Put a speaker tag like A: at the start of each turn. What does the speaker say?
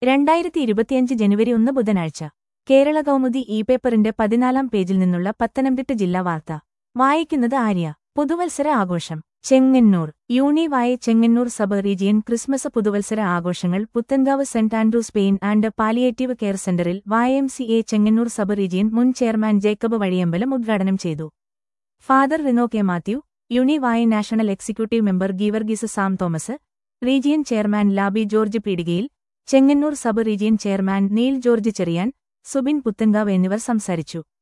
A: രണ്ടായിരത്തി ഇരുപത്തിയഞ്ച് ജനുവരി ഒന്ന് ബുധനാഴ്ച കേരള കൗമുദി ഇ പേപ്പറിന്റെ പതിനാലാം പേജിൽ നിന്നുള്ള പത്തനംതിട്ട ജില്ലാ വാർത്ത വായിക്കുന്നത് ആര്യ പുതുവത്സര ആഘോഷം ചെങ്ങന്നൂർ യൂണിവായ ചെങ്ങന്നൂർ സബ് റീജിയൻ ക്രിസ്മസ് പുതുവത്സര ആഘോഷങ്ങൾ Puthenkavu saint Andrew's pain and palliative care സെന്ററിൽ വായം C A Chengannur sub region മുൻ ചെയർമാൻ ജേക്കബ് വഴിയമ്പലം ഉദ്ഘാടനം ചെയ്തു ഫാദർ റിനോ കെ മാത്യു യൂണിവായ national executive member Geevarghese Sam Thomas region chairman Laby George Peedikayil Chengannur sub region chairman Neil George Cherian Subin Puthenkavu എന്നിവർ സംസാരിച്ചു